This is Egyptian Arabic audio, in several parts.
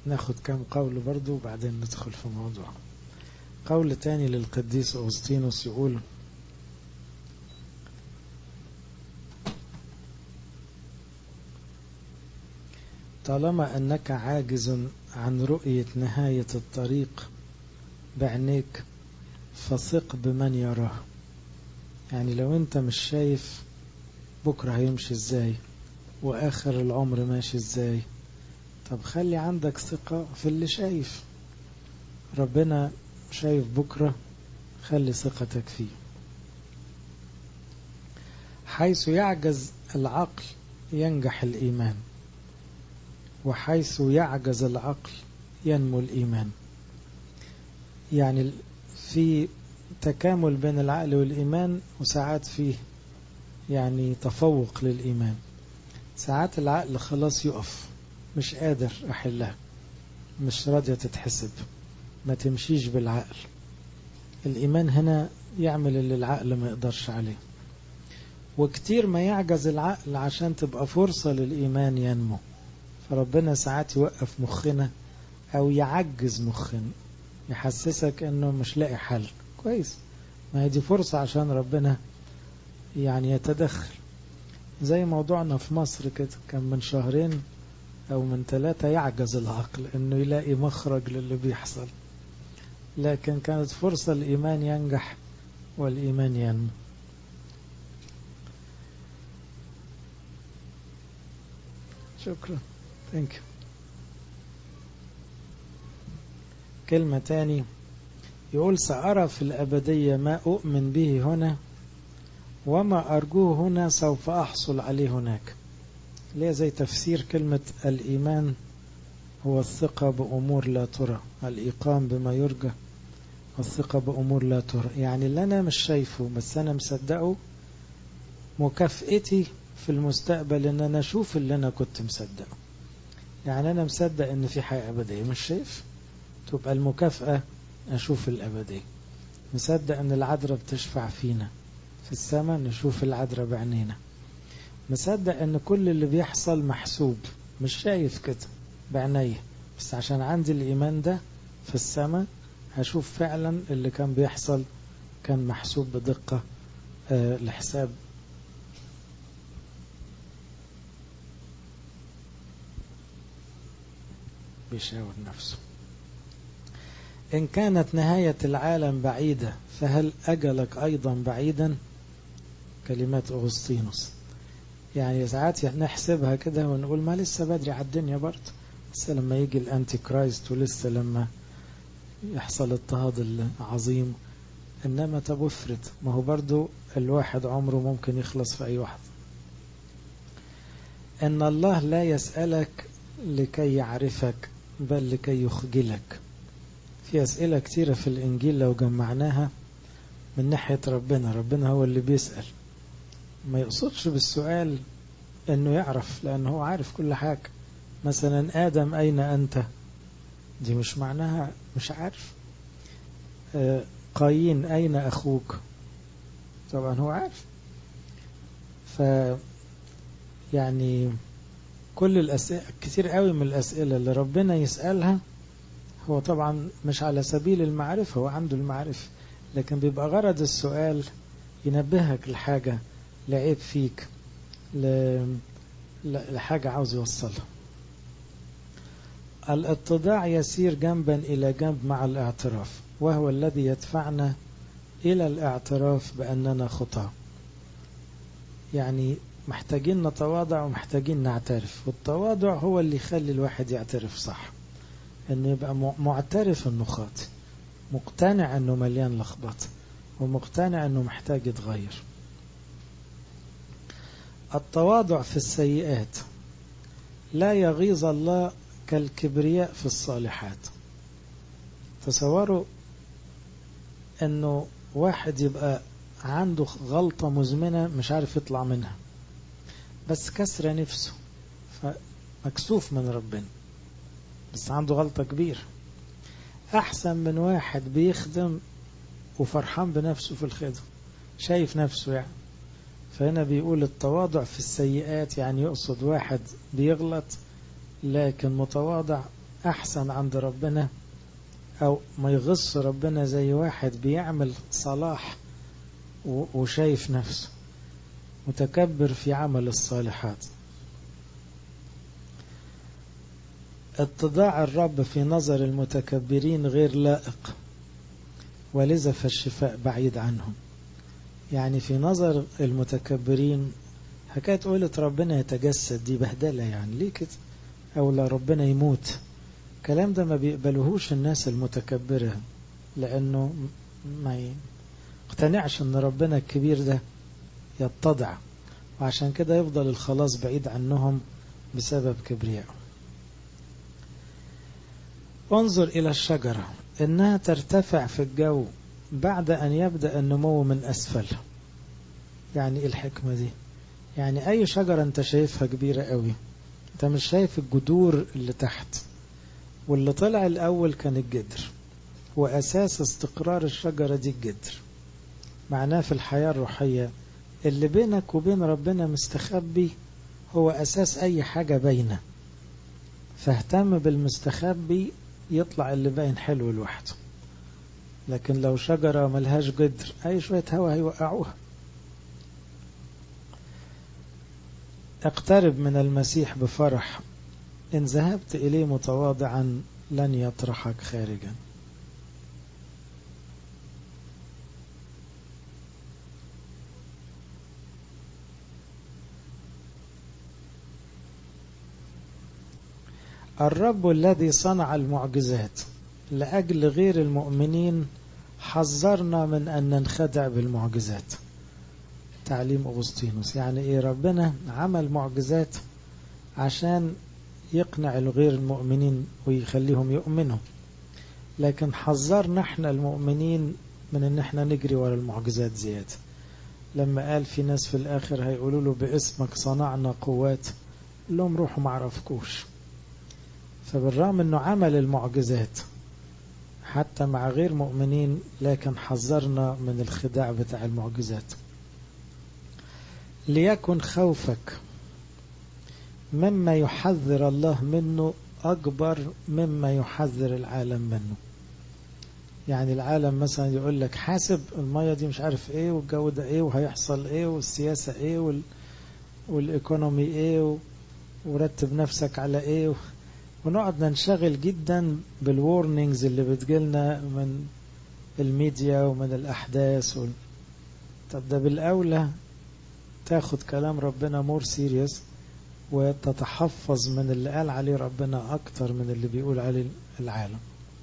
ناخد كام قول برضو وبعدين ندخل في موضوع قول تاني للقديس أغسطينوس يقول طالما أنك عاجز عن رؤية نهاية الطريق بعينيك فثق بمن يراه يعني لو أنت مش شايف بكرة هيمشي ازاي وآخر العمر ماشي ازاي طب خلي عندك ثقة في اللي شايف ربنا شايف بكرة خلي ثقتك فيه حيث يعجز العقل ينجح الإيمان وحيث يعجز العقل ينمو الإيمان يعني في تكامل بين العقل والإيمان وساعات فيه يعني تفوق للإيمان ساعات العقل خلاص يقف مش قادر أحلها مش راضية تتحسب ما تمشيش بالعقل الإيمان هنا يعمل اللي العقل ما يقدرش عليه وكتير ما يعجز العقل عشان تبقى فرصة للإيمان ينمو فربنا ساعات يوقف مخنا أو يعجز مخنا يحسسك أنه مش لاقي حل كويس ما هي دي فرصة عشان ربنا يعني يتدخل زي موضوعنا في مصر كده كان من شهرين أو من ثلاثة يعجز العقل أنه يلاقي مخرج للي بيحصل لكن كانت فرصة الإيمان ينجح والإيمان ينمو شكرا ثانك يو كلمة تاني يقول سأرى في الأبدية ما أؤمن به هنا وما أرجوه هنا سوف أحصل عليه هناك ليه زي تفسير كلمة الإيمان هو الثقة بأمور لا ترى الإيقام بما يرجى الثقة بأمور لا ترى يعني اللي أنا مش شايفه بس أنا مصدقه مكافئتي في المستقبل ان انا اشوف اللي انا كنت مصدقه يعني انا مصدق ان في حياة ابدية مش شايف تبقى المكافأة اشوف الابدية مصدق ان العذراء بتشفع فينا في السماء نشوف العذراء بعينينا مصدق ان كل اللي بيحصل محسوب مش شايف كده بعينيا بس عشان عندي الايمان ده في السماء هشوف فعلا اللي كان بيحصل كان محسوب بدقة أه لحساب بيشاور نفسه إن كانت نهاية العالم بعيدة فهل أجلك أيضا بعيدا كلمات أغسطينوس يعني ساعات نحسبها كده ونقول ما لسه بدري على الدنيا برضه لسه لما يجي الأنتي كرايست ولسه لما يحصل اضطهاد العظيم إنما طب افرض ما هو برضه الواحد عمره ممكن يخلص في أي واحد إن الله لا يسألك لكي يعرفك بل لكي يخجلك في أسئلة كتيرة في الإنجيل لو جمعناها من ناحية ربنا ربنا هو اللي بيسأل ما يقصدش بالسؤال أنه يعرف لأنه هو عارف كل حاجة مثلا آدم أين أنت دي مش معناها مش عارف آه قايين أين أخوك طبعا هو عارف ف يعني كل الأسئلة كتير قوي من الأسئلة اللي ربنا يسألها هو طبعا مش على سبيل المعرفة هو عنده المعرفة لكن بيبقى غرض السؤال ينبهك لحاجة لعيب فيك لحاجة عاوز يوصلها الاتضاع يسير جنبا إلى جنب مع الاعتراف وهو الذي يدفعنا إلى الاعتراف بأننا خطأ يعني محتاجين نتواضع ومحتاجين نعترف والتواضع هو اللي يخلي الواحد يعترف صح انه يبقى معترف انه خاطئ مقتنع انه مليان لخبطه ومقتنع انه محتاج يتغير التواضع في السيئات لا يغيظ الله كالكبرياء في الصالحات تصوروا انه واحد يبقى عنده غلطة مزمنة مش عارف يطلع منها بس كسر نفسه فمكسوف من ربنا بس عنده غلطة كبيرة أحسن من واحد بيخدم وفرحان بنفسه في الخدمة شايف نفسه يعني فهنا بيقول التواضع في السيئات يعني يقصد واحد بيغلط لكن متواضع أحسن عند ربنا أو ما يغص ربنا زي واحد بيعمل صلاح وشايف نفسه متكبر في عمل الصالحات اتضاع الرب في نظر المتكبرين غير لائق ولذا فالشفاء بعيد عنهم يعني في نظر المتكبرين حكاية قولة ربنا يتجسد دي بهدلة يعني ليه كده أو لا ربنا يموت الكلام ده ما بيقبلوهوش الناس المتكبرة لأنه ما يقتنعش أن ربنا الكبير ده يتضع وعشان كده يفضل الخلاص بعيد عنهم بسبب كبريائه انظر إلى الشجرة إنها ترتفع في الجو بعد أن يبدأ النمو من أسفلها يعني إيه الحكمة دي يعني أي شجرة أنت شايفها كبيرة قوي أنت مش شايف الجذور اللي تحت واللي طلع الأول كان الجدر وأساس استقرار الشجرة دي الجدر معناه في الحياة الروحية اللي بينك وبين ربنا مستخبي هو أساس أي حاجة باينة فاهتم بالمستخبي يطلع اللي باين حلو لوحده لكن لو شجرة ملهاش جدر أي شوية هوا هيوقعوها اقترب من المسيح بفرح إن ذهبت إليه متواضعا لن يطرحك خارجا الرب الذي صنع المعجزات لأجل غير المؤمنين حذرنا من أن ننخدع بالمعجزات تعليم أغسطينوس يعني إيه ربنا عمل معجزات عشان يقنع الغير المؤمنين ويخليهم يؤمنوا لكن حذرنا احنا المؤمنين من ان احنا نجري ورا المعجزات زيادة لما قال في ناس في الاخر هيقولوا له باسمك صنعنا قوات لهم روحوا معرفكوش فبالرغم انه عمل المعجزات حتى مع غير مؤمنين لكن حذرنا من الخداع بتاع المعجزات ليكن خوفك مما يحذر الله منه أكبر مما يحذر العالم منه يعني العالم مثلا يقول لك حاسب المية دي مش عارف ايه والجو ده ايه وهيحصل ايه والسياسة ايه وال... والايكونومي ايه و... ورتب نفسك على ايه و... ونقعد ننشغل جدا بالورنينجز اللي بتجيلنا من الميديا ومن الأحداث وال... طب ده بالأولى تاخد كلام ربنا مور سيريس وتتحفظ من اللي قال عليه ربنا أكتر من اللي بيقول عليه العالم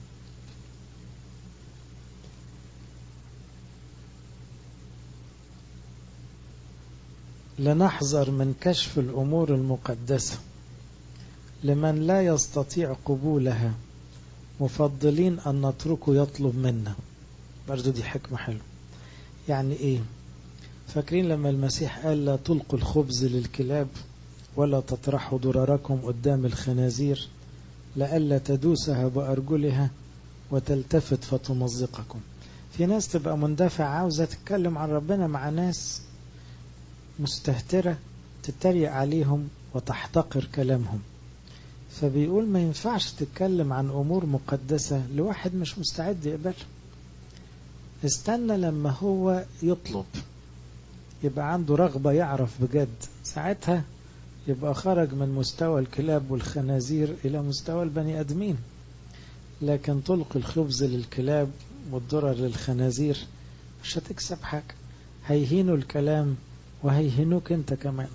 لنحذر من كشف الأمور المقدسة لمن لا يستطيع قبولها مفضلين أن نتركه يطلب منا برضو دي حكمة حلوة يعني إيه فاكرين لما المسيح قال لا تلقوا الخبز للكلاب ولا تطرحوا ضرركم قدام الخنازير لئلا تدوسها بأرجلها وتلتفت فتمزقكم في ناس تبقى مندفع عاوزة تتكلم عن ربنا مع ناس مستهترة تتريق عليهم وتحتقر كلامهم فبيقول ما ينفعش تتكلم عن أمور مقدسة لواحد مش مستعد يقبلها استنى لما هو يطلب يبقى عنده رغبة يعرف بجد ساعتها يبقى خرج من مستوى الكلاب والخنازير إلى مستوى البني أدمين لكن تلقي الخبز للكلاب والذرر للخنازير مش هتكسب حاجة هيهينوا الكلام وهيهنوك انت كمان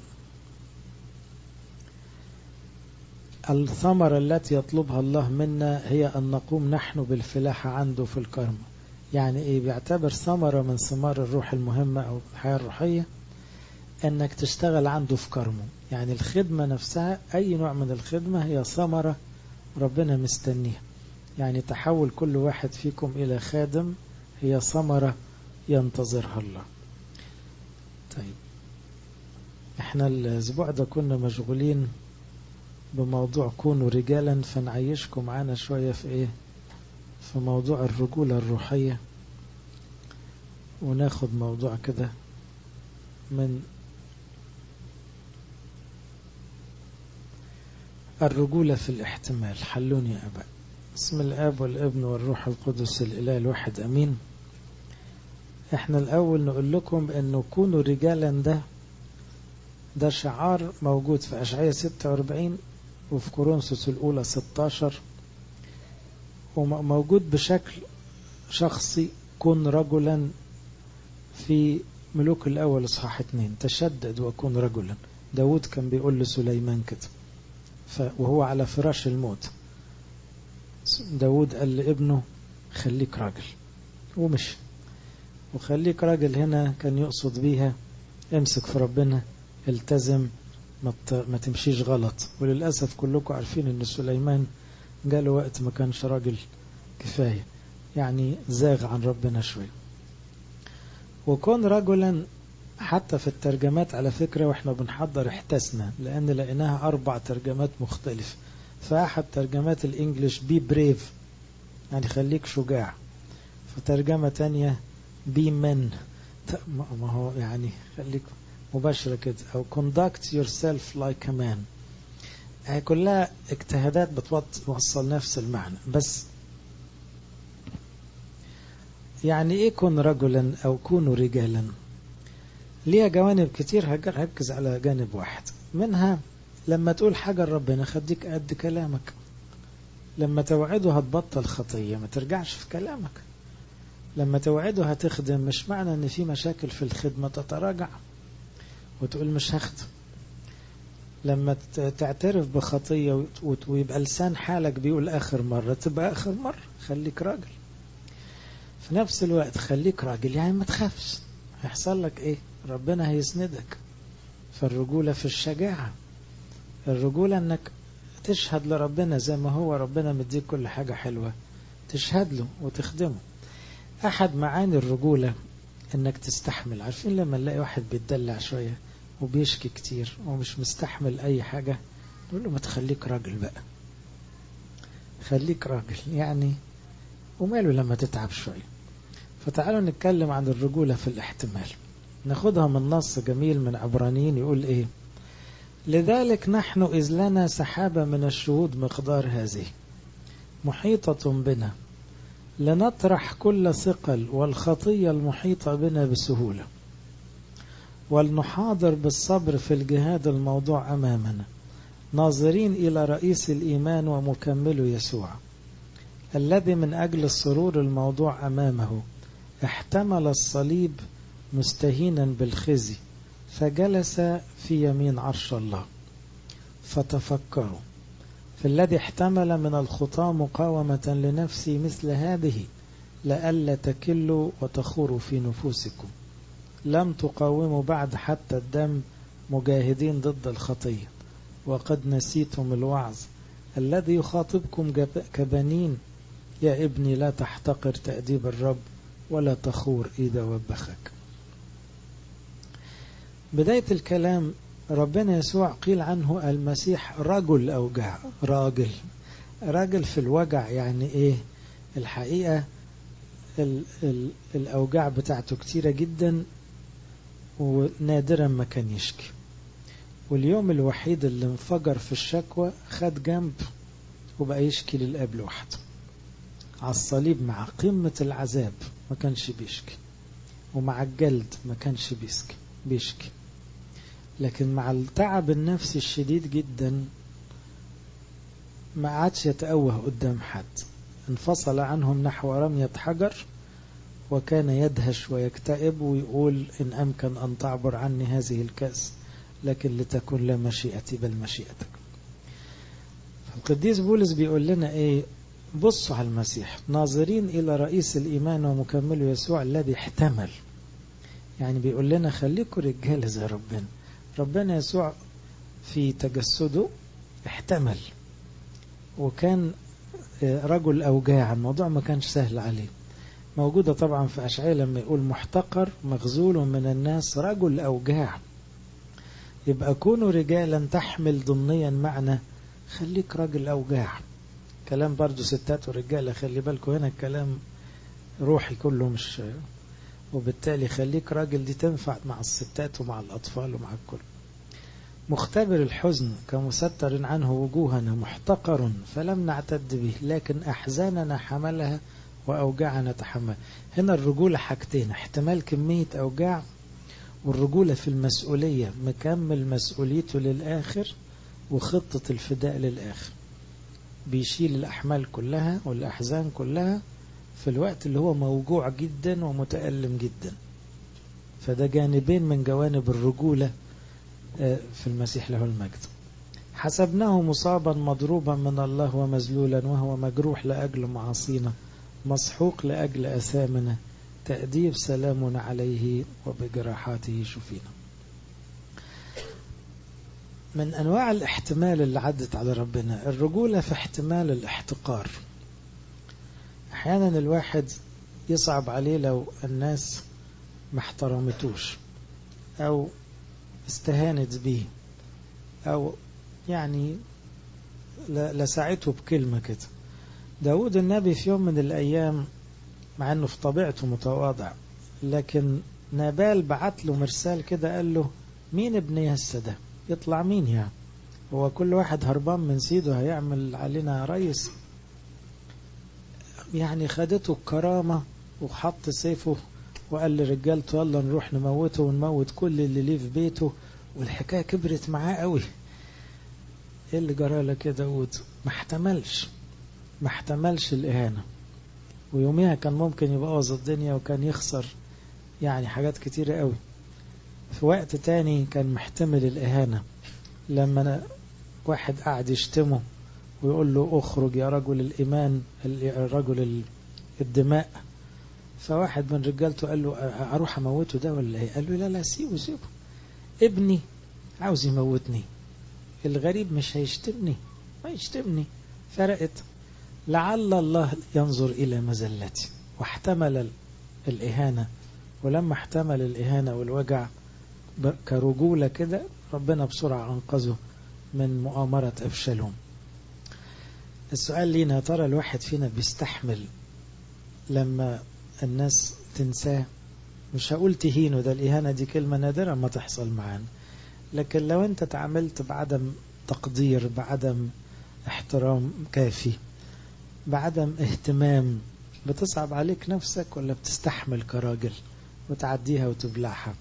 الثمرة التي يطلبها الله منا هي أن نقوم نحن بالفلاحة عنده في الكرم يعني إيه بيعتبر ثمرة من ثمار الروح المهمة أو الحياة الروحية أنك تشتغل عنده في كرمه يعني الخدمة نفسها أي نوع من الخدمة هي ثمرة ربنا مستنيها يعني تحول كل واحد فيكم إلى خادم هي ثمرة ينتظرها الله طيب احنا الاسبوع ده كنا مشغولين بموضوع كونوا رجالا فنعيشكم معانا شوية في ايه في موضوع الرجولة الروحية وناخد موضوع كده من الرجولة في الاحتمال حلوني يا أبا بسم الآب والابن والروح القدس الإله الواحد أمين احنا الأول نقول لكم أنه كونوا رجالا ده ده شعار موجود في أشعية 46 وفي كورنثوس الأولى 16 وموجود بشكل شخصي كن رجلا في ملوك الأول إصحاح 2 تشدد وكن رجلا داود كان بيقول لسليمان كده وهو على فراش الموت داود قال لابنه خليك راجل ومشي وخليك راجل هنا كان يقصد بيها امسك في ربنا التزم ما تمشيش غلط وللأسف كلكم عارفين ان سليمان جاله وقت ما كانش راجل كفاية يعني زاغ عن ربنا شوية وكون رجلا حتى في الترجمات على فكرة واحنا بنحضر احتسنا لان لقيناها اربع ترجمات مختلفة فاحد ترجمات الانجليش بي بريف يعني خليك شجاع فترجمة تانية بي من ما هو يعني خليك مباشرة كده أو conduct yourself like a man هي كلها اجتهادات بتوصل نفس المعنى بس يعني ايه كن رجلا او كونوا رجالا ليها جوانب كتير هركز على جانب واحد منها لما تقول حاجة لربنا خديك قد كلامك لما توعده هتبطل خطية ما ترجعش في كلامك لما توعده هتخدم مش معنى ان في مشاكل في الخدمة تتراجع وتقول مش هخدم لما تعترف بخطية ويبقى لسان حالك بيقول آخر مرة تبقى آخر مرة خليك راجل في نفس الوقت خليك راجل يعني ما تخافش هيحصل لك ايه ربنا هيسندك فالرجولة في الشجاعة الرجولة انك تشهد لربنا زي ما هو ربنا مديك كل حاجة حلوة تشهد له وتخدمه أحد معاني الرجولة انك تستحمل عارفين لما نلاقي واحد بيتدلع شوية وبيشكي كتير ومش مستحمل اي حاجة نقول له ما تخليك راجل بقى خليك راجل يعني وماله لما تتعب شوية فتعالوا نتكلم عن الرجولة في الاحتمال ناخدها من نص جميل من عبرانيين يقول ايه لذلك نحن إذ لنا سحابة من الشهود مقدار هذه محيطة بنا لنطرح كل ثقل والخطية المحيطة بنا بسهولة ولنحاضر بالصبر في الجهاد الموضوع أمامنا ناظرين إلى رئيس الإيمان ومكمل يسوع الذي من أجل السرور الموضوع أمامه احتمل الصليب مستهينا بالخزي فجلس في يمين عرش الله فتفكروا في الذي احتمل من الخطى مقاومة لنفسي مثل هذه لئلا تكلوا وتخوروا في نفوسكم لم تقاوموا بعد حتى الدم مجاهدين ضد الخطية وقد نسيتم الوعظ الذي يخاطبكم كبنين يا ابني لا تحتقر تأديب الرب ولا تخور إذا وبخك بداية الكلام ربنا يسوع قيل عنه المسيح رجل أوجاع راجل راجل في الوجع يعني إيه الحقيقة ال ال الأوجاع بتاعته كتيرة جدا ونادرا ما كان يشكي واليوم الوحيد اللي انفجر في الشكوى خد جنب وبقى يشكي للأب لوحده على الصليب مع قمة العذاب ما كانش بيشكي ومع الجلد ما كانش بيشكي بيشكي لكن مع التعب النفسي الشديد جدا ما عادش يتأوه قدام حد انفصل عنهم نحو رمية حجر وكان يدهش ويكتئب ويقول إن أمكن أن تعبر عني هذه الكأس لكن لتكن لا مشيئتي بل مشيئتك القديس بولس بيقول لنا إيه بصوا على المسيح ناظرين إلى رئيس الإيمان ومكمله يسوع الذي احتمل يعني بيقول لنا خليكم رجال زي ربنا ربنا يسوع في تجسده احتمل وكان رجل أوجاع الموضوع ما كانش سهل عليه موجودة طبعا في أشعية لما يقول محتقر مغزول من الناس رجل أوجاع يبقى كونوا رجالا تحمل ضمنيا معنى خليك راجل أوجاع كلام برضو ستات ورجالة خلي بالكم هنا الكلام روحي كله مش وبالتالي خليك راجل دي تنفع مع الستات ومع الأطفال ومع الكل مختبر الحزن كمستر عنه وجوهنا محتقر فلم نعتد به لكن أحزاننا حملها وأوجاعنا تحمل هنا الرجولة حاجتين احتمال كمية أوجاع والرجولة في المسؤولية مكمل مسؤوليته للآخر وخطة الفداء للآخر بيشيل الأحمال كلها والأحزان كلها في الوقت اللي هو موجوع جدا ومتألم جدا فده جانبين من جوانب الرجولة في المسيح له المجد حسبناه مصابا مضروبا من الله ومذلولا وهو مجروح لأجل معاصينا مسحوق لأجل أثامنا تأديب سلام عليه وبجراحاته شفينا من أنواع الاحتمال اللي عدت على ربنا الرجولة في احتمال الاحتقار أحيانا الواحد يصعب عليه لو الناس ما احترمتوش أو استهانت به أو يعني لسعته بكلمة كده داود النبي في يوم من الأيام مع أنه في طبيعته متواضع لكن نابال بعت له مرسال كده قال له مين ابن يسى ده يطلع مين يعني هو كل واحد هربان من سيده هيعمل علينا ريس يعني خدته الكرامة وحط سيفه وقال لرجالته يلا نروح نموته ونموت كل اللي ليه في بيته والحكاية كبرت معاه قوي ايه اللي جرى لك يا داود ما احتملش ما احتملش الإهانة ويوميها كان ممكن يبوظ الدنيا وكان يخسر يعني حاجات كتيرة قوي في وقت تاني كان محتمل الإهانة لما واحد قاعد يشتمه ويقول له اخرج يا رجل الإيمان الرجل الدماء فواحد من رجالته قال له أروح أموته ده ولا إيه قال له لا لا سيبه سيبه ابني عاوز يموتني الغريب مش هيشتمني ما يشتمني فرقت لعل الله ينظر إلى مزلتي واحتمل الإهانة ولما احتمل الإهانة والوجع كرجولة كده ربنا بسرعة أنقذه من مؤامرة أفشلهم السؤال لينا ترى الواحد فينا بيستحمل لما الناس تنساه مش هقول تهينه ده الإهانة دي كلمة نادرة ما تحصل معانا لكن لو أنت تعاملت بعدم تقدير بعدم احترام كافي بعدم اهتمام بتصعب عليك نفسك ولا بتستحمل كراجل وتعديها وتبلعها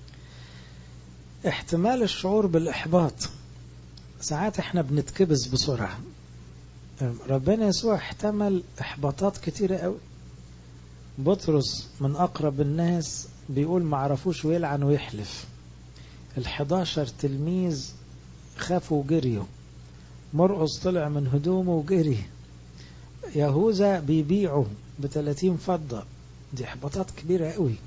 احتمال الشعور بالإحباط ساعات احنا بنتكبس بسرعة ربنا يسوع احتمل إحباطات كتيرة قوي بطرس من أقرب الناس بيقول ما عرفوش ويلعن ويحلف الحداشر تلميذ خافوا وجريوا مرقص طلع من هدومه وجري يهوذا بيبيعه بتلاتين فضة دي إحباطات كبيرة قوي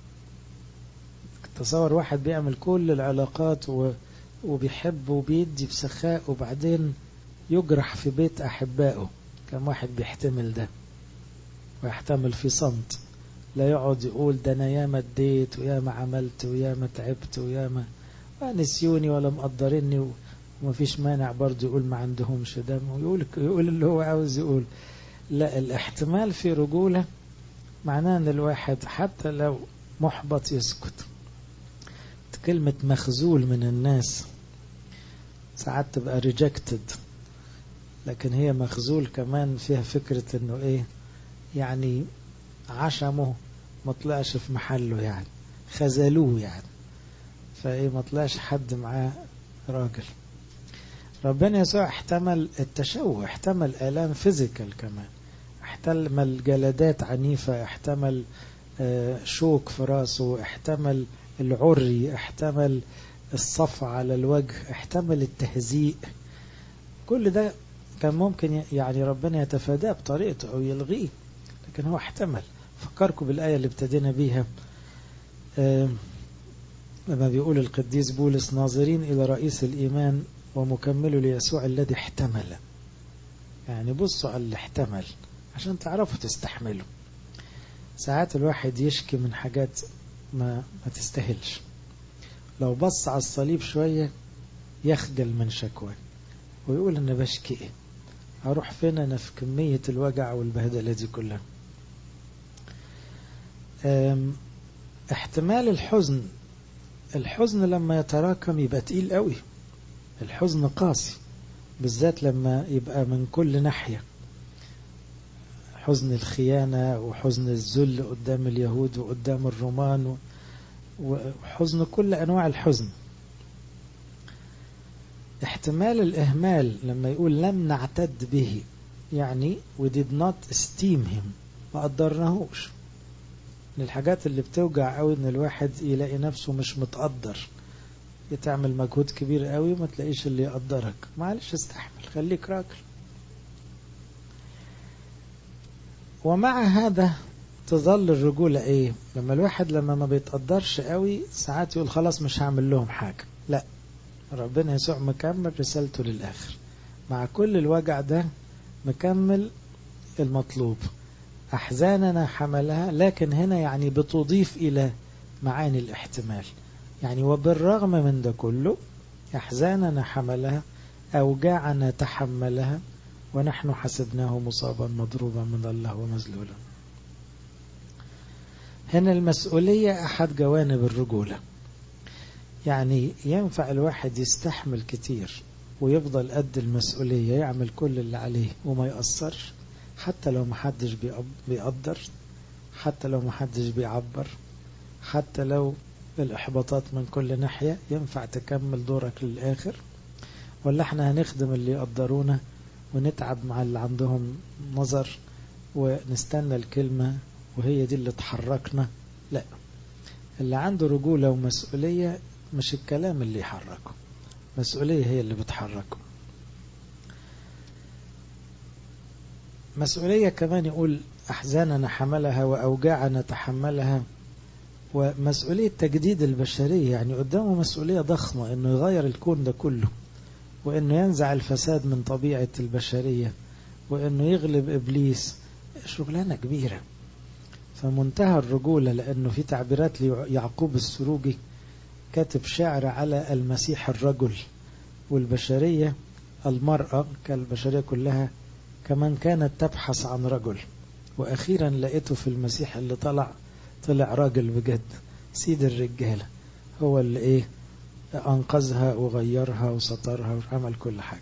تصور واحد بيعمل كل العلاقات و... وبيحب وبيدي بسخاء وبعدين يجرح في بيت أحبائه كم واحد بيحتمل ده ويحتمل في صمت لا يقعد يقول ده أنا ياما اديت وياما عملت وياما تعبت وياما نسيوني ولا مقدرني ومفيش مانع برضه يقول ما عندهمش دم ويقول يقول اللي هو عاوز يقول لا الاحتمال في رجولة معناه ان الواحد حتى لو محبط يسكت كلمة مخزول من الناس ساعات تبقى ريجكتد لكن هي مخزول كمان فيها فكرة انه ايه يعني عشمه ما طلعش في محله يعني خذلوه يعني فايه ما طلعش حد معاه راجل ربنا يسوع احتمل التشوه احتمل آلام فيزيكال كمان احتمل جلدات عنيفة احتمل شوك في راسه احتمل العري احتمل الصفع على الوجه احتمل التهزيء كل ده كان ممكن يعني ربنا يتفاداه بطريقته أو يلغيه لكن هو احتمل فكركم بالآية اللي ابتدينا بيها لما بيقول القديس بولس ناظرين إلى رئيس الإيمان ومكمله ليسوع الذي احتمل يعني بصوا على اللي احتمل عشان تعرفوا تستحملوا ساعات الواحد يشكي من حاجات ما, ما تستاهلش لو بص على الصليب شوية يخجل من شكوى ويقول أنا بشكي إيه هروح فين أنا في كمية الوجع والبهدلة دي كلها احتمال الحزن الحزن لما يتراكم يبقى تقيل قوي الحزن قاسي بالذات لما يبقى من كل ناحية حزن الخيانة وحزن الذل قدام اليهود وقدام الرومان وحزن كل أنواع الحزن احتمال الإهمال لما يقول لم نعتد به يعني we did not esteem him ما قدرناهوش من الحاجات اللي بتوجع قوي ان الواحد يلاقي نفسه مش متقدر تعمل مجهود كبير قوي وما تلاقيش اللي يقدرك معلش استحمل خليك راجل ومع هذا تظل الرجولة ايه لما الواحد لما ما بيتقدرش قوي ساعات يقول خلاص مش هعمل لهم حاجة لا ربنا يسوع مكمل رسالته للآخر مع كل الوجع ده مكمل المطلوب أحزاننا حملها لكن هنا يعني بتضيف إلى معاني الاحتمال يعني وبالرغم من ده كله أحزاننا حملها أوجاعنا تحملها ونحن حسبناه مصابا مضروبا من الله ومذلولا هنا المسؤولية أحد جوانب الرجولة يعني ينفع الواحد يستحمل كتير ويفضل قد المسؤولية يعمل كل اللي عليه وما يأثرش حتى لو محدش بيقدر حتى لو محدش بيعبر حتى لو الإحباطات من كل ناحية ينفع تكمل دورك للآخر ولا احنا هنخدم اللي يقدرونا ونتعب مع اللي عندهم نظر ونستنى الكلمة وهي دي اللي تحركنا لا اللي عنده رجولة ومسؤولية مش الكلام اللي يحركه مسؤولية هي اللي بتحركه مسؤولية كمان يقول أحزاننا حملها وأوجاعنا تحملها ومسؤولية تجديد البشرية يعني قدامه مسؤولية ضخمة أنه يغير الكون ده كله وأنه ينزع الفساد من طبيعة البشرية وأنه يغلب إبليس شغلانة كبيرة فمنتهى الرجولة لأنه في تعبيرات ليعقوب السروجي كاتب شعر على المسيح الرجل والبشرية المرأة كالبشرية كلها كمان كانت تبحث عن رجل وأخيرا لقيته في المسيح اللي طلع طلع راجل بجد سيد الرجالة هو اللي ايه أنقذها وغيرها وسطرها وعمل كل حاجة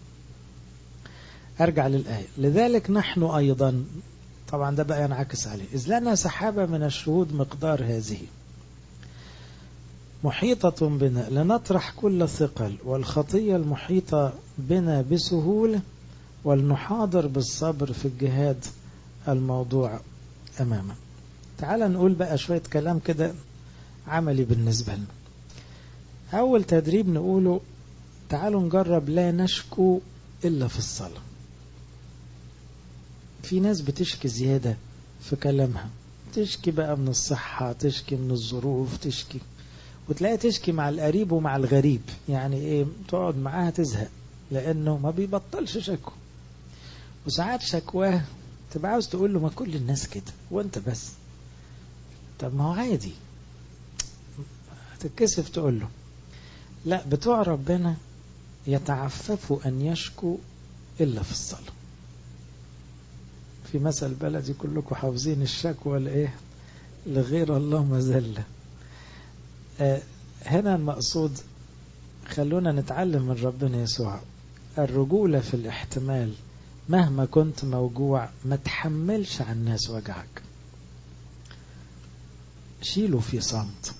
أرجع للآية لذلك نحن أيضا طبعا ده بقى ينعكس عليه إذ لنا سحابة من الشهود مقدار هذه محيطة بنا لنطرح كل ثقل والخطية المحيطة بنا بسهولة ولنحاضر بالصبر في الجهاد الموضوع أمامنا تعال نقول بقى شوية كلام كده عملي بالنسبة لنا أول تدريب نقوله تعالوا نجرب لا نشكو إلا في الصلاة في ناس بتشكي زيادة في كلامها تشكي بقى من الصحة تشكي من الظروف تشكي وتلاقي تشكي مع القريب ومع الغريب يعني ايه تقعد معاها تزهق لانه ما بيبطلش شكوى وساعات شكواه تبقى عاوز تقول له ما كل الناس كده وانت بس طب ما هو عادي هتتكسف تقول له لا بتوع ربنا يتعففوا أن يشكوا إلا في الصلاة في مثل بلدي كلكم حافظين الشكوى لإيه لغير الله مذلة آه هنا المقصود خلونا نتعلم من ربنا يسوع الرجولة في الاحتمال مهما كنت موجوع ما تحملش على الناس وجعك شيله في صمت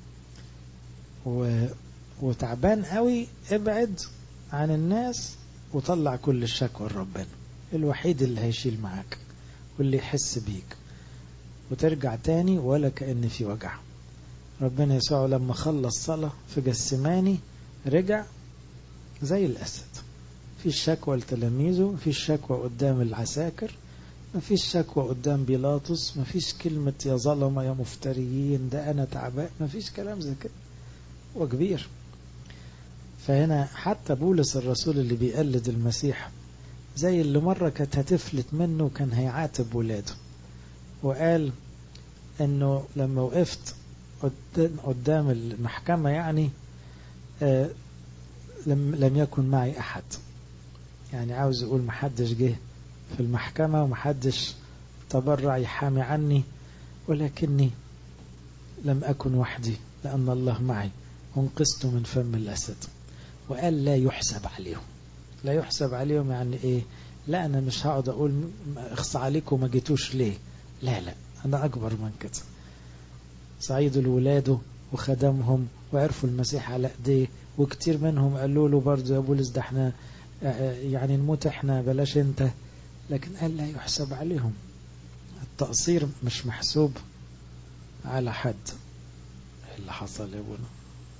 و... وتعبان قوي ابعد عن الناس وطلع كل الشكوى لربنا الوحيد اللي هيشيل معاك واللي يحس بيك وترجع تاني ولا كأن في وجع ربنا يسوع لما خلص صلاة في جسماني رجع زي الأسد في شكوى لتلاميذه في شكوى قدام العساكر ما فيش شكوى قدام بيلاطس ما فيش كلمة يا ظلمة يا مفتريين ده أنا تعبان ما فيش كلام زي كده هو كبير فهنا حتى بولس الرسول اللي بيقلد المسيح زي اللي مرة كانت هتفلت منه وكان هيعاتب ولاده وقال انه لما وقفت قدام المحكمة يعني آه لم, لم يكن معي احد يعني عاوز يقول محدش جه في المحكمة ومحدش تبرع يحامي عني ولكني لم أكن وحدي لأن الله معي انقذت من فم الأسد وقال لا يحسب عليهم لا يحسب عليهم يعني ايه لا انا مش هقعد اقول اخص عليكم ما جيتوش ليه لا لا انا اكبر من كده صعيدوا لولاده وخدمهم وعرفوا المسيح على ايديه وكتير منهم قالوا له برضه يا بولس ده احنا يعني نموت احنا بلاش انت لكن قال لا يحسب عليهم التقصير مش محسوب على حد اللي حصل يا ابونا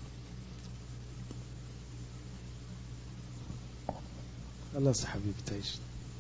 خلاص يا حبيبي تعيش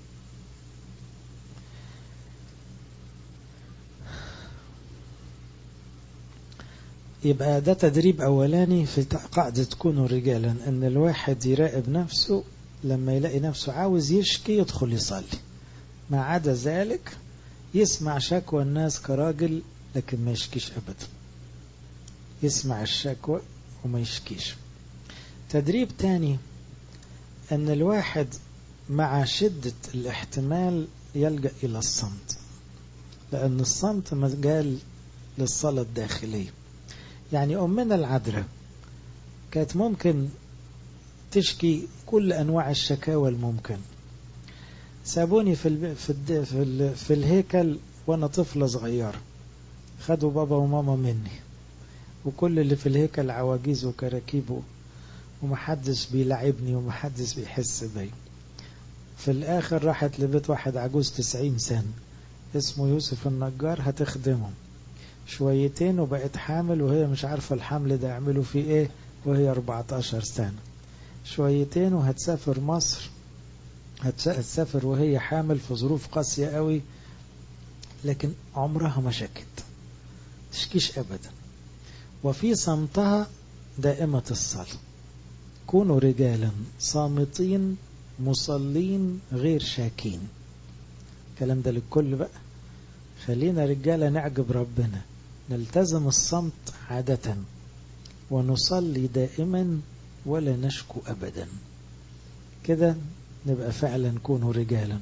يبقى ده تدريب أولاني في قاعدة تكونوا رجالا أن الواحد يراقب نفسه لما يلاقي نفسه عاوز يشكي يدخل يصلي ما عدا ذلك يسمع شكوى الناس كراجل لكن ما يشكيش أبدا يسمع الشكوى وما يشكيش تدريب تاني أن الواحد مع شدة الاحتمال يلجأ إلى الصمت لأن الصمت مجال للصلاة الداخلية يعني أمنا العذراء كانت ممكن تشكي كل أنواع الشكاوى الممكن سابوني في ال في ال في, ال في الهيكل وأنا طفلة صغيرة خدوا بابا وماما مني وكل اللي في الهيكل عواجيز وكراكيب ومحدش بيلعبني ومحدش بيحس بي في الآخر راحت لبيت واحد عجوز تسعين سنة اسمه يوسف النجار هتخدمهم شويتين وبقت حامل وهي مش عارفة الحمل ده يعملوا فيه ايه وهي 14 سنة شويتين وهتسافر مصر هتسافر وهي حامل في ظروف قاسية قوي لكن عمرها ما شكت تشكيش أبدا وفي صمتها دائمة الصلاة كونوا رجالا صامتين مصلين غير شاكين الكلام ده للكل بقى خلينا رجالة نعجب ربنا نلتزم الصمت عادة ونصلي دائما ولا نشكو أبدا كده نبقى فعلا كونوا رجالا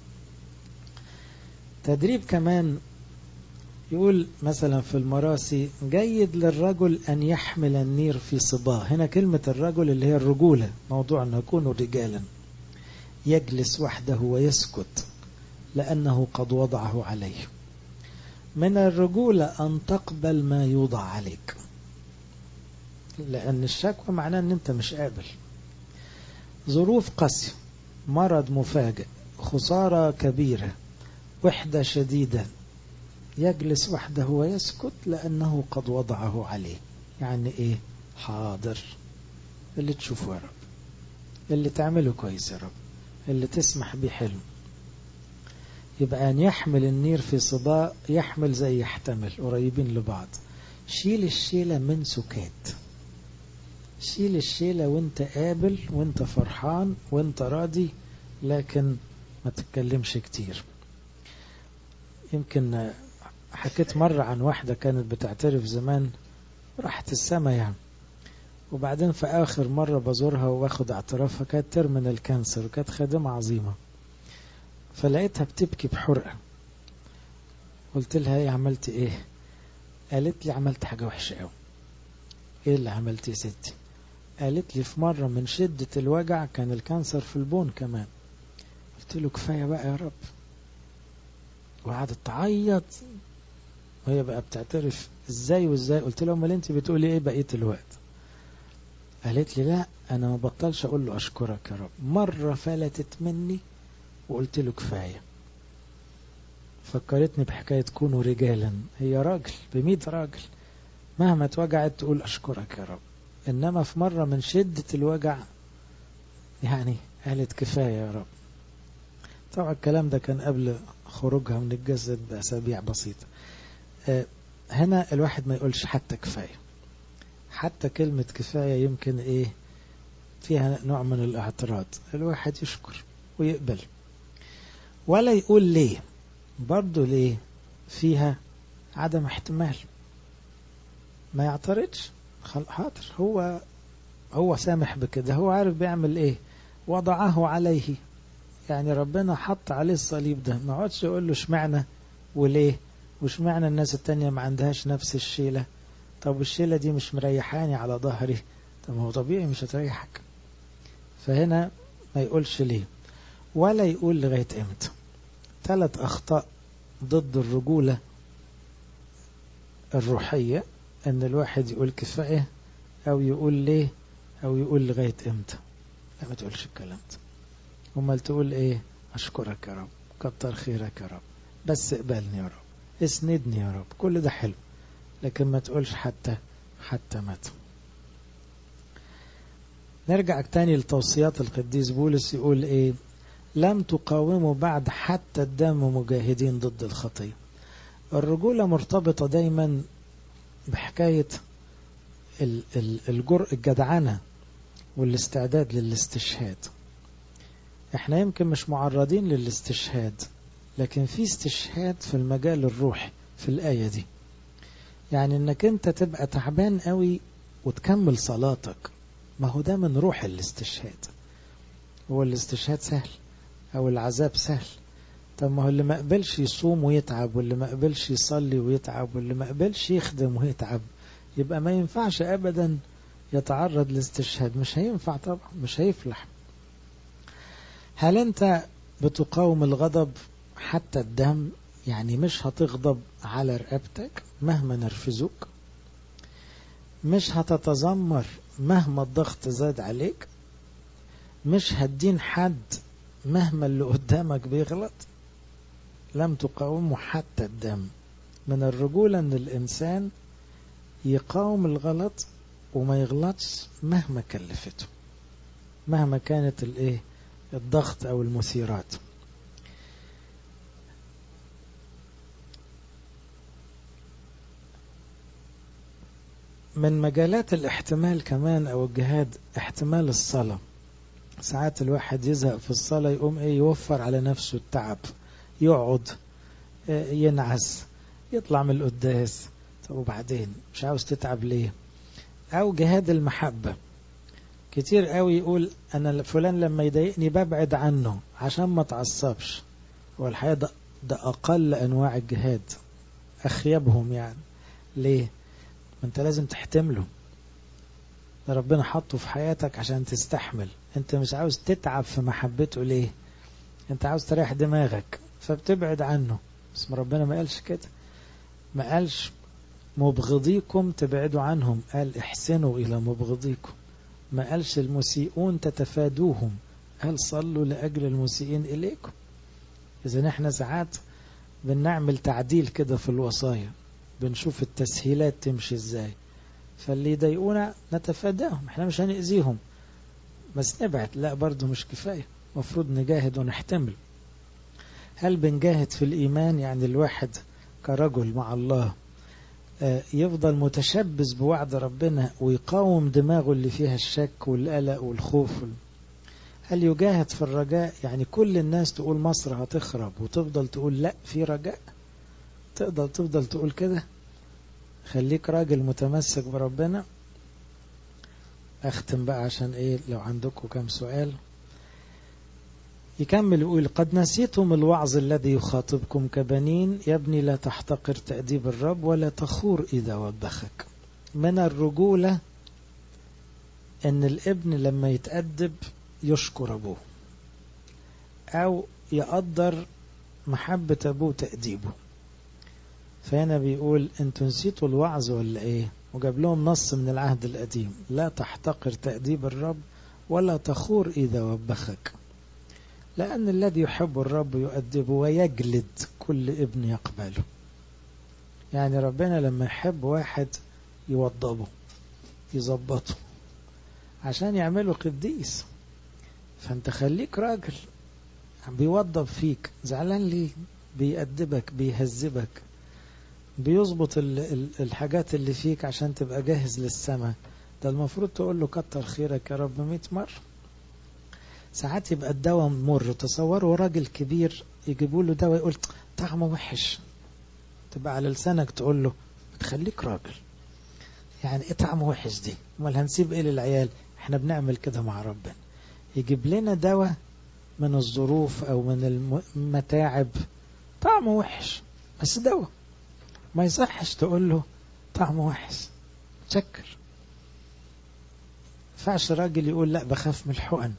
تدريب كمان يقول مثلا في المراسي جيد للرجل أن يحمل النير في صباه هنا كلمة الرجل اللي هي الرجولة موضوع أن يكونوا رجالا يجلس وحده ويسكت لأنه قد وضعه عليه من الرجولة أن تقبل ما يوضع عليك لأن الشكوى معناه أن أنت مش قابل ظروف قاسية مرض مفاجئ خسارة كبيرة وحدة شديدة يجلس وحده ويسكت لأنه قد وضعه عليه يعني إيه حاضر اللي تشوفه يا رب اللي تعمله كويس يا رب اللي تسمح بيه حلو يبقى أن يحمل النير في صباء يحمل زي يحتمل قريبين لبعض شيل الشيلة من سكات شيل الشيلة وانت قابل وانت فرحان وانت راضي لكن ما تتكلمش كتير يمكن حكيت مرة عن واحدة كانت بتعترف زمان راحت السما يعني وبعدين في آخر مرة بزورها واخد اعترافها كانت ترمينال كانسر وكانت خادمة عظيمة فلقيتها بتبكي بحرقة قلت لها ايه عملت ايه قالت لي عملت حاجة وحشة قوي ايه اللي عملت يا ستي قالت لي في مرة من شدة الوجع كان الكانسر في البون كمان قلت له كفاية بقى يا رب وقعدت تعيط وهي بقى بتعترف ازاي وازاي قلت له امال انت بتقولي ايه بقيه الوقت قالت لي لا انا ما بطلش اقول له اشكرك يا رب مره فلتت مني وقلت له كفايه فكرتني بحكايه كونوا رجالا هي راجل بميت راجل مهما اتوجعت تقول اشكرك يا رب انما في مره من شده الوجع يعني قالت كفايه يا رب طبعا الكلام ده كان قبل خروجها من الجسد بأسابيع بسيطة هنا الواحد ما يقولش حتى كفاية حتى كلمة كفاية يمكن ايه فيها نوع من الاعتراض الواحد يشكر ويقبل ولا يقول ليه برضه ليه فيها عدم احتمال ما يعترضش حاضر هو هو سامح بكده هو عارف بيعمل ايه وضعه عليه يعني ربنا حط عليه الصليب ده ما عادش يقول له اشمعنى وليه واشمعنى الناس التانية ما عندهاش نفس الشيلة طب الشيلة دي مش مريحاني على ظهري طب هو طبيعي مش هتريحك فهنا ما يقولش ليه ولا يقول لغاية امتى ثلاث أخطاء ضد الرجولة الروحية ان الواحد يقول كفاية او يقول ليه او يقول لغاية امتى لا ما تقولش الكلام ده امال تقول ايه اشكرك يا رب كتر خيرك يا رب بس اقبلني يا رب اسندني يا رب كل ده حلو لكن ما تقولش حتى حتى متى نرجع تاني لتوصيات القديس بولس يقول ايه لم تقاوموا بعد حتى الدم مجاهدين ضد الخطية الرجولة مرتبطة دايما بحكاية الجرء الجدعنة والاستعداد للاستشهاد احنا يمكن مش معرضين للاستشهاد لكن في استشهاد في المجال الروحي في الآية دي يعني انك انت تبقى تعبان قوي وتكمل صلاتك ما هو ده من روح الاستشهاد هو الاستشهاد سهل او العذاب سهل طب ما هو اللي ما قبلش يصوم ويتعب واللي ما قبلش يصلي ويتعب واللي ما قبلش يخدم ويتعب يبقى ما ينفعش ابدا يتعرض لاستشهاد مش هينفع طبعا مش هيفلح هل انت بتقاوم الغضب حتى الدم يعني مش هتغضب على رقبتك مهما نرفزوك مش هتتذمر مهما الضغط زاد عليك مش هتدين حد مهما اللي قدامك بيغلط لم تقاومه حتى الدم من الرجولة ان الانسان يقاوم الغلط وما يغلطش مهما كلفته مهما كانت الايه الضغط او المثيرات من مجالات الاحتمال كمان او الجهاد احتمال الصلاة ساعات الواحد يزهق في الصلاة يقوم ايه يوفر على نفسه التعب يقعد ينعس يطلع من القداس طب وبعدين مش عاوز تتعب ليه او جهاد المحبة كتير قوي يقول انا فلان لما يضايقني ببعد عنه عشان ما تعصبش هو الحقيقة ده, ده اقل انواع الجهاد اخيبهم يعني ليه ما انت لازم تحتمله ده ربنا حطه في حياتك عشان تستحمل انت مش عاوز تتعب في محبته ليه انت عاوز تريح دماغك فبتبعد عنه بس ربنا ما قالش كده ما قالش مبغضيكم تبعدوا عنهم قال احسنوا إلى مبغضيكم ما قالش المسيئون تتفادوهم قال صلوا لأجل المسيئين إليكم إذا احنا ساعات بنعمل تعديل كده في الوصايا بنشوف التسهيلات تمشي ازاي فاللي يضايقونا نتفاداهم احنا مش هنأذيهم بس نبعد لا برضو مش كفاية مفروض نجاهد ونحتمل هل بنجاهد في الإيمان يعني الواحد كرجل مع الله يفضل متشبث بوعد ربنا ويقاوم دماغه اللي فيها الشك والقلق والخوف هل يجاهد في الرجاء يعني كل الناس تقول مصر هتخرب وتفضل تقول لا في رجاء تقدر تفضل تقول كده خليك راجل متمسك بربنا اختم بقى عشان ايه لو عندكم كم سؤال يكمل يقول قد نسيتم الوعظ الذي يخاطبكم كبنين يا ابني لا تحتقر تأديب الرب ولا تخور إذا وبخك من الرجولة أن الابن لما يتأدب يشكر أبوه أو يقدر محبة أبوه تأديبه فهنا بيقول انتوا نسيتوا الوعظ ولا ايه وجاب لهم نص من العهد القديم لا تحتقر تأديب الرب ولا تخور إذا وبخك لأن الذي يحب الرب يؤدبه ويجلد كل ابن يقبله يعني ربنا لما يحب واحد يوضبه يظبطه عشان يعمله قديس فانت خليك راجل بيوضب فيك زعلان ليه بيأدبك بيهذبك بيظبط الحاجات اللي فيك عشان تبقى جاهز للسماء ده المفروض تقول له كتر خيرك يا رب 100 مرة ساعات يبقى الدواء مر تصوروا راجل كبير يجيبوا له دواء يقول طعمه وحش تبقى على لسانك تقول له تخليك راجل يعني ايه طعمه وحش دي امال هنسيب ايه للعيال احنا بنعمل كده مع ربنا يجيب لنا دواء من الظروف او من المتاعب طعمه وحش بس دواء ما يصحش تقول له طعمه وحش شكر فعش راجل يقول لا بخاف من الحقن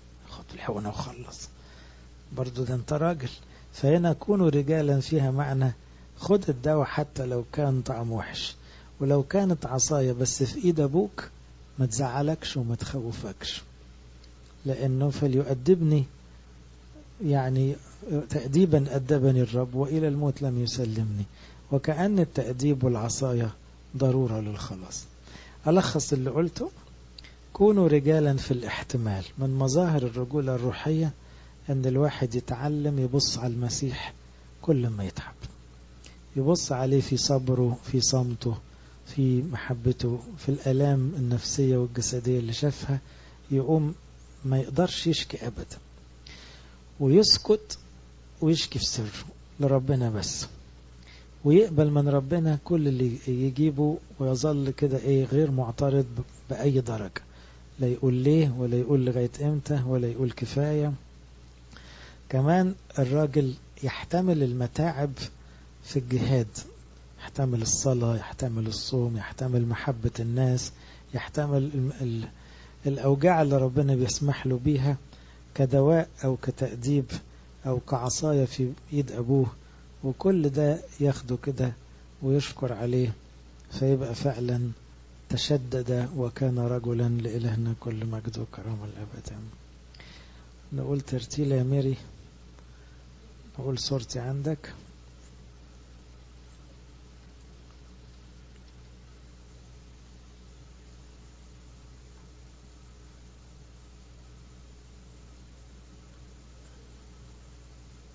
خد الحقنة وخلص برضو ده انت راجل فهنا كونوا رجالا فيها معنى خد الدواء حتى لو كان طعم وحش ولو كانت عصاية بس في ايد ابوك ما تزعلكش وما تخوفكش لانه فليؤدبني يعني تأديبا أدبني الرب وإلى الموت لم يسلمني وكأن التأديب والعصاية ضرورة للخلاص ألخص اللي قلته كونوا رجالا في الاحتمال من مظاهر الرجولة الروحية أن الواحد يتعلم يبص على المسيح كل ما يتعب يبص عليه في صبره في صمته في محبته في الآلام النفسية والجسدية اللي شافها يقوم ما يقدرش يشكي أبدا ويسكت ويشكي في سره لربنا بس ويقبل من ربنا كل اللي يجيبه ويظل كده ايه غير معترض بأي درجة لا يقول ليه ولا يقول لغاية امتى ولا يقول كفاية كمان الراجل يحتمل المتاعب في الجهاد يحتمل الصلاة يحتمل الصوم يحتمل محبة الناس يحتمل ال ال الأوجاع اللي ربنا بيسمح له بيها كدواء أو كتأديب أو كعصاية في إيد أبوه وكل ده ياخده كده ويشكر عليه فيبقى فعلا تشدد وكان رجلا لإلهنا كل مجد وكرامة الأبد نقول ترتيل يا ميري نقول صورتي عندك